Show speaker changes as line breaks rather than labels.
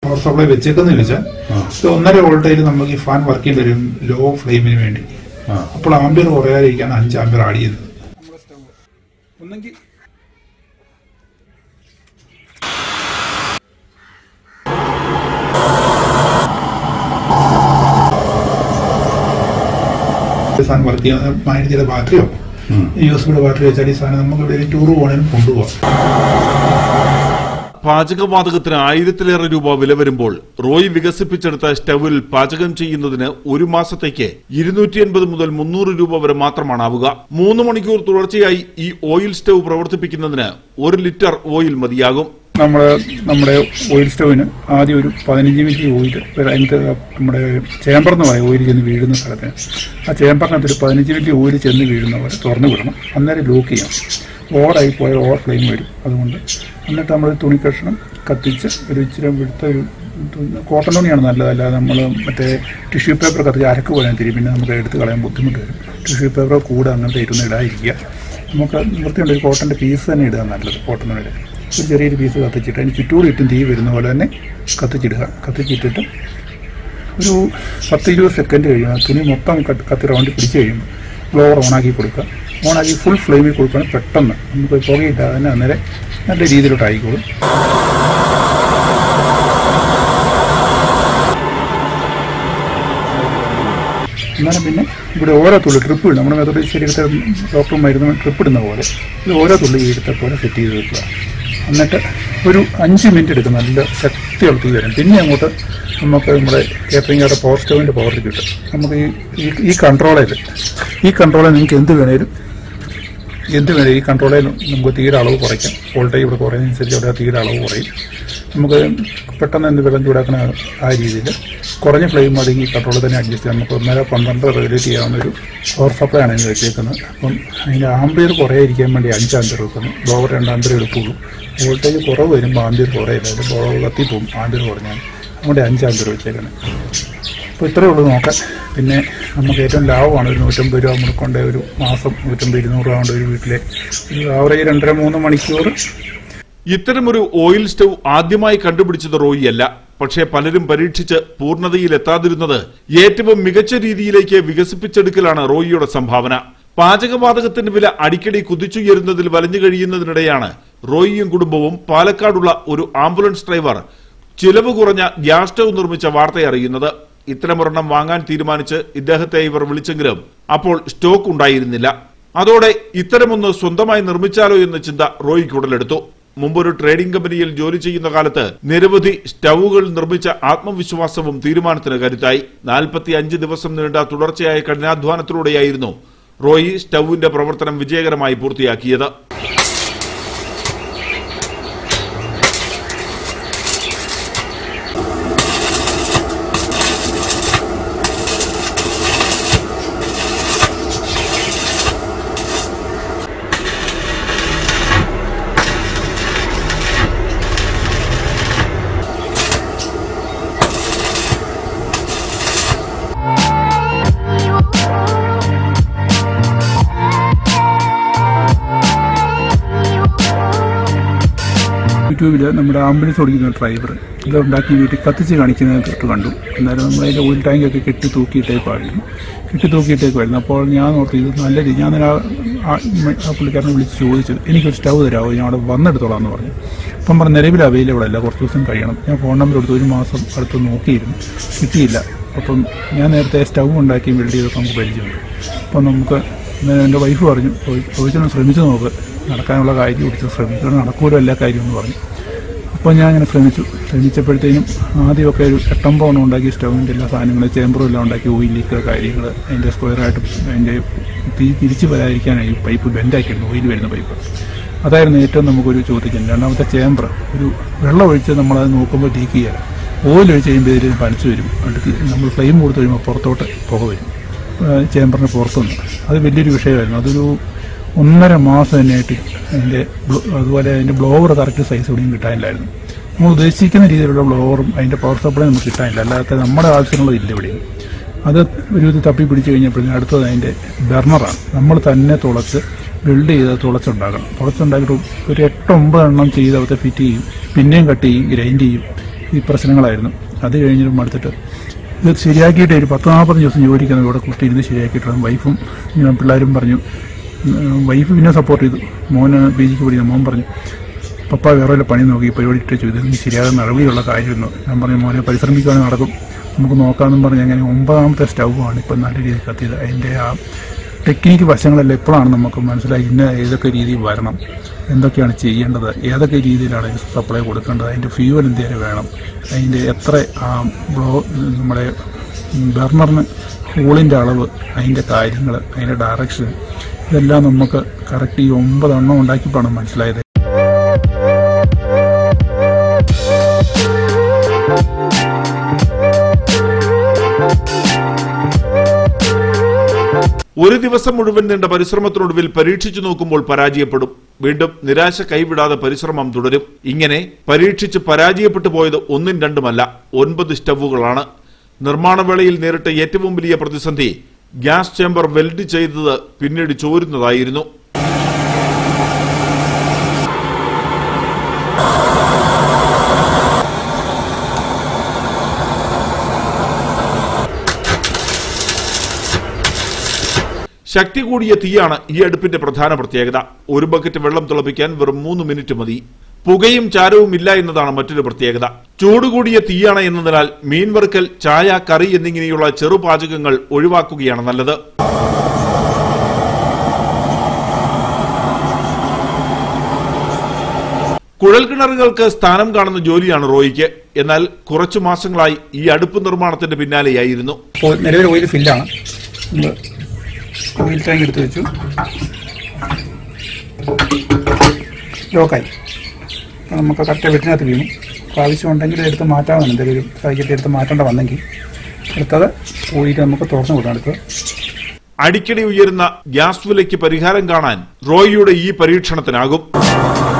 power supply വെച്ചേക്കെന്ന് ചോദിച്ചാൽ ഇത് ഒന്നര വോൾട്ടേജ് നമുക്ക് ഈ ഫാൻ വർക്ക് ചെയ്യേണ്ടി വരും ലോ ഫ്ലെയിമിന് വേണ്ടി
ആ
അപ്പോൾ ആംബിയർ കുറയാതിരിക്കാൻ അഞ്ച് ആംബിയർ ആഡ് ചെയ്യുന്നത് നമ്മുടെ സ്റ്റവ് ഒന്നെങ്കിൽ സാധനം വർക്ക് ചെയ്യാൻ മാനേജ് ചെയ്ത ബാറ്ററിയോ യു എസ് ബിയുടെ ബാറ്ററി വെച്ചാൽ ഈ സാധനം നമുക്ക് ഇവിടെ ടൂർ പോകണേലും കൊണ്ടുപോകാം
പാചകവാതകത്തിന് ആയിരത്തിലേറെ രൂപ വില വരുമ്പോൾ റോയ് വികസിപ്പിച്ചെടുത്ത സ്റ്റവിൽ പാചകം ചെയ്യുന്നതിന് ഒരു മാസത്തേക്ക് ഇരുന്നൂറ്റി എൺപത് മുതൽ മുന്നൂറ് രൂപ വരെ മാത്രമാണാവുക മൂന്ന് മണിക്കൂർ തുടർച്ചയായി ഈ ഓയിൽ സ്റ്റവ് പ്രവർത്തിപ്പിക്കുന്നതിന് ഒരു ലിറ്റർ ഓയിൽ മതിയാകും
നമ്മൾ നമ്മുടെ ഓയിൽ സ്റ്റവിന് ആദ്യം ഒരു പതിനഞ്ച് മിനിറ്റ് ഓയിൽ അതിനകത്ത് നമ്മുടെ ചേമ്പർ എന്ന് പറയും ഓയിൽ ചെന്ന് വീഴുന്ന സ്ഥലത്തിന് ആ ചേമ്പറിനകത്ത് ഒരു പതിനഞ്ച് മിനിറ്റ് ഓയിൽ ചെന്ന് വീഴുന്ന പോലെ തുറന്നു വിടണം അന്നേരം ലോക്ക് ചെയ്യാം ഓവറായി പോയാൽ ഓവർ ഫ്ലെയിം വരും അതുകൊണ്ട് എന്നിട്ട് നമ്മൾ തുണി കഷ്ണം കത്തിച്ച് ഒരു ഇച്ചിരി വെളുത്ത ഒരു തുണി- കോട്ടൺ തുണിയാണ് നല്ലത് അല്ലാതെ നമ്മൾ മറ്റേ ടിഷ്യൂ പേപ്പർ കത്തിച്ച് അരക്ക് പോലെ തിരി പിന്നെ നമുക്ക് എടുത്ത് കളയാൻ ബുദ്ധിമുട്ട് വരും ടിഷ്യൂ പേപ്പർ കൂടെ അങ്ങനത്തെ ഇരുന്ന് ഇടാതിരിക്കുക നമുക്ക് വൃത്തിയുണ്ട് ഒരു കോട്ടൻ്റെ പീസ് തന്നെ ഇടുക നല്ലത് കോട്ടൺ തുണിയുടെ ഒരു ചെറിയൊരു പീസ് കത്തിച്ചിട്ട് അതിന് ചുറ്റോട് ഇട്ടും തീ വരുന്ന പോലെ തന്നെ കത്തിച്ചിടുക കത്തിച്ചിട്ടിട്ട് ഒരു പത്ത് ഇരുപത് സെക്കൻഡ് കഴിയും ആ തുണി മൊത്തം കത്ത് കത്തി റൗണ്ടിൽ പിടിച്ച് കഴിയുമ്പോൾ ബ്ലോവർ ഓണാക്കി കൊടുക്കുക ഓണാക്കി ഫുൾ ഫ്ലെയിമിൽ കൊടുക്കുകയാണെങ്കിൽ പെട്ടെന്ന് നമുക്ക് പുകയിട്ടാതെ തന്നെ അന്നേരം നല്ല രീതിയിലോട്ട് ആയിക്കോളും എന്നാലും പിന്നെ ഇവിടെ ഓരോ തുള്ളി ട്രിപ്പ് ഇടും നമ്മുടെ മെത്തഡ് ശരീരത്തെ ഡോക്ടർ മരുന്ന് ട്രിപ്പ് ഇടുന്ന പോലെ ഇത് ഓരോ തുള്ളി എടുത്ത പോലെ സെറ്റ് ചെയ്ത് വെക്കുക എന്നിട്ട് ഒരു അഞ്ച് മിനിറ്റ് എടുക്കും നല്ല ശക്തിയുള്ള തീ വരും പിന്നെ അങ്ങോട്ട് നമുക്ക് നമ്മുടെ കേറ്ററിംഗായിട്ട് പവർ സ്റ്റോവിൻ്റെ പവർ കിട്ടും നമുക്ക് ഈ ഈ- ഈ കൺട്രോളിൽ ഈ കൺട്രോളിൽ നിങ്ങൾക്ക് എന്ത് വേണേലും എന്ത് വേണം ഈ കൺട്രോളിൽ നമുക്ക് തീരെ അളവ് കുറയ്ക്കാം വോൾട്ടേജ് ഇവിടെ കുറയുന്നതനുസരിച്ച് അവിടെ തീരെ അളവ് കുറയും നമുക്ക് പെട്ടെന്ന് എന്ത് വെള്ളം ചൂടാക്കുന്ന ആ രീതിയിൽ കുറഞ്ഞ ഫ്ലെയിം മതി ഈ കൺട്രോളിൽ തന്നെ അഡ്ജസ്റ്റ് ചെയ്യാം നമുക്ക് ഒന്നര പന്ത്രണ്ട് റെഗുലേറ്റ് ചെയ്യാവുന്ന ഒരു പവർ സപ്ലൈ ആണ് ഇതിന് വെച്ചേക്കുന്നത് അപ്പം അതിൻ്റെ ആംബിയർ കുറയാതിരിക്കാൻ വേണ്ടി അഞ്ച് ആംബിയർ വെക്കുന്നു ബ്ലോവർ രണ്ട് ആംബിയർ എടുക്കുള്ളൂ വോൾട്ടേജ് കുറവ് വരുമ്പോൾ ആംബിയർ കുറയില്ല അതിൻ്റെ ബ്ലോവർ കത്തിപ്പോവും ആംബിയർ കുറഞ്ഞാൽ അതുകൊണ്ട് അഞ്ച് ആംബിയർ വെച്ചേക്കുന്നത് അപ്പോൾ ഇത്രയേ ഉള്ളൂ നോക്കാൻ പിന്നെ നമുക്ക് ഏറ്റവും ലാഭമാണ് ഒരു നൂറ്റമ്പത് രൂപ മുടക്കൊണ്ട് ഒരു മാസം നൂറ്റമ്പത് ഇരുന്നൂറ് രൂപ കൊണ്ട് ഒരു വീട്ടിലെ ഒരു ആവറേജ് രണ്ടര മൂന്ന് മണിക്കൂർ
ഇത്തരമൊരു ഓയിൽ സ്റ്റവ് ആദ്യമായി കണ്ടുപിടിച്ചത് റോയി അല്ല പക്ഷേ പലരും പരീക്ഷിച്ച് പൂർണ്ണതയിൽ എത്താതിരുന്നത് ഏറ്റവും മികച്ച രീതിയിലേക്ക് വികസിപ്പിച്ചെടുക്കലാണ് റോയിയുടെ സംഭാവന പാചകവാതകത്തിന്റെ വില അടിക്കടി കുതിച്ചുയരുന്നതിൽ വലഞ്ഞു കഴിയുന്നതിനിടെയാണ് റോയിയും കുടുംബവും പാലക്കാടുള്ള ഒരു ആംബുലൻസ് ഡ്രൈവർ ചിലവ് കുറഞ്ഞ ഗ്യാസ് സ്റ്റവ് നിർമ്മിച്ച വാർത്തയറിയുന്നത് ഇത്തരമൊരെണ്ണം വാങ്ങാൻ തീരുമാനിച്ച് ഇദ്ദേഹത്തെ ഇവർ വിളിച്ചെങ്കിലും അപ്പോൾ സ്റ്റോക്ക് ഉണ്ടായിരുന്നില്ല അതോടെ ഇത്തരമൊന്ന് സ്വന്തമായി നിർമ്മിച്ചാലോ എന്ന ചിന്ത റോയിക്ക് ഉടലെടുത്തു മുമ്പൊരു ട്രേഡിംഗ് കമ്പനിയിൽ ജോലി ചെയ്യുന്ന കാലത്ത് നിരവധി സ്റ്റൗകൾ നിർമ്മിച്ച ആത്മവിശ്വാസവും തീരുമാനത്തിന് കരുത്തായി നാൽപ്പത്തി അഞ്ച് ദിവസം നീണ്ട തുടർച്ചയായ കഠിനാധ്വാനത്തിലൂടെയായിരുന്നു റോയി സ്റ്റൗവിന്റെ പ്രവർത്തനം വിജയകരമായി പൂർത്തിയാക്കിയത്
യൂട്യൂബിൽ നമ്മുടെ ആംബുലൻസ് ഓടിക്കുന്ന ഡ്രൈവർ ഇത് ഉണ്ടാക്കി വീട്ടിൽ കത്തിച്ച് കാണിക്കുന്നത് തൊട്ട് കണ്ടു എന്നാലും നമ്മൾ അതിൻ്റെ ഓയിൽ ടാങ്കൊക്കെ കെട്ടി തൂക്കിയിട്ടേക്കുമായിരുന്നു കെട്ടി തൂക്കിയിട്ടേക്കുമായിരുന്നു അപ്പോൾ ഞാൻ ഓർത്തു ഇത് നല്ല രീതി ഞാൻ ആ ആ- ആ പുള്ളിക്കാരനെ വിളിച്ച് ചോദിച്ചു എനിക്കൊരു സ്റ്റൗ തരാമോ ഞാൻ അവിടെ വന്നെടുത്തോളാം എന്ന് പറഞ്ഞു അപ്പം പറഞ്ഞു നിലവിൽ അവൈലബിൾ അല്ല കുറച്ച് ദിവസം കഴിയണം ഞാൻ ഫോൺ നമ്പർ എടുത്ത് ഒരു മാസം അടുത്ത് നോക്കിയിരുന്നു കിട്ടിയില്ല അപ്പം ഞാൻ നേരത്തെ സ്റ്റൗ ഉണ്ടാക്കി ബിൽഡ് ചെയ്തൊക്കെ നമുക്ക് പരിചയമുണ്ട് അപ്പം നമുക്ക് ഇന്നലെ എൻ്റെ വൈഫ് പറഞ്ഞു ചോദിച്ചൊന്ന് ശ്രമിച്ചു നോക്ക് നടക്കാനുള്ള കാര്യം പിടിച്ച് ശ്രമിക്കണം നടക്കൂലോ എല്ലാ കാര്യം എന്ന് പറഞ്ഞു അപ്പോൾ ഞാൻ അങ്ങനെ ശ്രമിച്ചു ശ്രമിച്ചപ്പോഴത്തേനും ആദ്യമൊക്കെ ഒരു എട്ടമ്പവണ്ണം ഉണ്ടാക്കി സ്റ്റൗവിൻ്റെ എല്ലാ സാധനങ്ങളും ചേമ്പറും എല്ലാം ഉണ്ടാക്കി ഓയിൽ ലീക്ക് കാര്യങ്ങൾ അതിൻ്റെ സ്ക്വയറായിട്ട് അതിൻ്റെ തീ തിരിച്ച് വരാതിരിക്കാനായി പൈപ്പ് ബെൻഡാക്കിയിരുന്നു ഓയിൽ വരുന്ന പൈപ്പ് അതായിരുന്നു ഏറ്റവും നമുക്കൊരു ചോദ്യം രണ്ടാമത്തെ ചേമ്പർ ഒരു വെള്ളം ഒഴിച്ച് നമ്മളത് നോക്കുമ്പോൾ ലീക്ക് ചെയ്യാറ് ഓയിൽ ഒഴിച്ച് കഴിയുമ്പോൾ ഇതിൽ പനിച്ചു വരും അടുത്ത് നമ്മൾ ഫ്ലെയിം കൊടുത്ത് കഴിയുമ്പോൾ പുറത്തോട്ട് പുക വരും ചേമ്പറിന് പുറത്തുനിന്ന് അത് വലിയൊരു വിഷയമായിരുന്നു അതൊരു ഒന്നര മാസം തന്നെയായിട്ട് അതിൻ്റെ ബ്ലോ- അതുപോലെ അതിൻ്റെ ബ്ലോവർ കറക്റ്റ് സൈസ് എവിടെയും കിട്ടാനില്ലായിരുന്നു നമ്മൾ ഉദ്ദേശിക്കുന്ന രീതിയിലുള്ള ബ്ലോവറും അതിൻ്റെ പവർ സപ്ലൈ നമുക്ക് കിട്ടാനില്ല അല്ലാതെ നമ്മുടെ ആവശ്യമുള്ളത് ഇല്ല ഇവിടെയും അത് ഒരു ഇത് തപ്പി പിടിച്ച് കഴിഞ്ഞപ്പോഴത്തേക്കും അടുത്തത് അതിൻ്റെ ബർണറാണ് നമ്മൾ തന്നെ തുളച്ച് ബിൽഡ് ചെയ്ത് തുളച്ചുണ്ടാക്കണം തുളച്ചുണ്ടാക്കിയിട്ട് ഒരു എട്ട് ഒമ്പത് എണ്ണം ചെയ്ത് അവിടുത്തെ ഫിറ്റ് ചെയ്യും പിന്നെയും കട്ട് ചെയ്യും ഗ്രൈൻഡ് ചെയ്യും ഈ പ്രശ്നങ്ങളായിരുന്നു അത് കഴിഞ്ഞിട്ട് മടുത്തിട്ട് ഇത് ശരിയാക്കിയിട്ട് ഒരു പത്ത് നാൽപ്പത് ദിവസം ജോലിക്കുന്ന ഇവിടെ കുട്ടിയിരുന്ന് ശരിയാക്കിയിട്ട് വൈഫും ഞാൻ പിള്ളേരും പറഞ്ഞു ഉം, വൈഫ് പിന്നെ സപ്പോർട്ട് ചെയ്തു മോന് പി ജിക്ക് പഠിക്കുന്ന മോൻ പറഞ്ഞു പപ്പ വേറെ വല്ല പണി നോക്കി ഈ പരിപാടി ഇട്ട് ചെയ്തു ഇത് ശരിയാകുന്ന നടപടിയുള്ള കാര്യമെന്നു ഞാൻ പറഞ്ഞു മോനെ പരിശ്രമിക്കുകയാണെങ്കിൽ നടക്കും നമുക്ക് നോക്കാമെന്നും പറഞ്ഞ് അങ്ങനെ ഒമ്പതാമത്തെ സ്റ്റൗവാണ് ഇപ്പം നല്ല രീതിയിൽ കത്തിയത് അതിൻ്റെ ആ ടെക്നിക്ക് വശങ്ങളെല്ലാം ഇപ്പോഴാണ് നമുക്ക് മനസ്സിലായി ഇന്ന ഏതൊക്കെ രീതിയിൽ വരണം എന്തൊക്കെയാണ് ചെയ്യേണ്ടത് ഏതൊക്കെ രീതിയിലാണ് സപ്ലൈ കൊടുക്കേണ്ടത് അതിൻ്റെ ഫ്യൂവൽ എന്തേലും വേണം അതിൻ്റെ എത്ര ആ ബ്ലോ നമ്മുടെ ബർണറിന് ഹോളിൻ്റെ അളവ് അതിൻ്റെ കാര്യങ്ങൾ അതിൻ്റെ ഡയറക്ഷൻ ഇതെല്ലാം നമുക്ക് കറക്റ്റ് ഈ ഒമ്പതെണ്ണം ഉണ്ടാക്കിയപ്പോഴാണ് മനസ്സിലായത്
ഒരു ദിവസം മുഴുവൻ നീണ്ട പരിശ്രമത്തിനൊടുവിൽ പരീക്ഷിച്ചു നോക്കുമ്പോൾ പരാജയപ്പെടും വീണ്ടും നിരാശ കൈവിടാതെ പരിശ്രമം തുടരും ഇങ്ങനെ പരീക്ഷിച്ച് പരാജയപ്പെട്ടു പോയത് ഒന്നും രണ്ടുമല്ല ഒൻപത് സ്റ്റവുകളാണ് നിർമ്മാണവേളയിൽ നേരിട്ട ഏറ്റവും വലിയ പ്രതിസന്ധി ഗ്യാസ് ചേംബർ വെൽഡ് ചെയ്തത് പിന്നീട് ചോരുന്നതായിരുന്നു ശക്തി കൂടിയ തീയാണ് ഈ അടുപ്പിന്റെ പ്രധാന പ്രത്യേകത ഒരു ബക്കറ്റ് വെള്ളം തിളപ്പിക്കാൻ വെറും മൂന്ന് മിനിറ്റ് മതി പുകയും ചാരവും ഇല്ല എന്നതാണ് മറ്റൊരു പ്രത്യേകത ചൂട് കൂടിയ തീയാണ് എന്നതിനാൽ മീൻ വറുക്കൽ ചായ കറി എന്നിങ്ങനെയുള്ള ചെറുപാചകങ്ങൾ ഒഴിവാക്കുകയാണ് നല്ലത് കുഴൽക്കിണറുകൾക്ക് സ്ഥാനം കാണുന്ന ജോലിയാണ് റോയിക്ക് എന്നാൽ കുറച്ചു മാസങ്ങളായി ഈ അടുപ്പ് നിർമ്മാണത്തിന്റെ പിന്നാലെയായിരുന്നു
ഇപ്പോൾ നിലവിൽ ഓയിൽ ഫില്ലാണ് നമ്മൾ ഓയിൽ ടാങ്ക് എടുത്ത് വെച്ചു ലോക്കായി അപ്പോൾ നമുക്ക് കറക്റ്റ് വീട്ടിനകത്ത് വീണു അപ്പോൾ ആവശ്യമുണ്ടെങ്കിൽ എടുത്ത് മാറ്റാമെന്ന് എന്തെങ്കിലും സാഹചര്യത്തിൽ എടുത്ത് മാറ്റേണ്ട വന്നെങ്കിൽ അടുത്തത് ഓയിൽ നമുക്ക് തുറന്നു വിടാം അടുത്തത്
അടിക്കടി ഉയരുന്ന ഗ്യാസ് വിലയ്ക്ക് പരിഹാരം കാണാൻ റോയിയുടെ ഈ പരീക്ഷണത്തിനാകും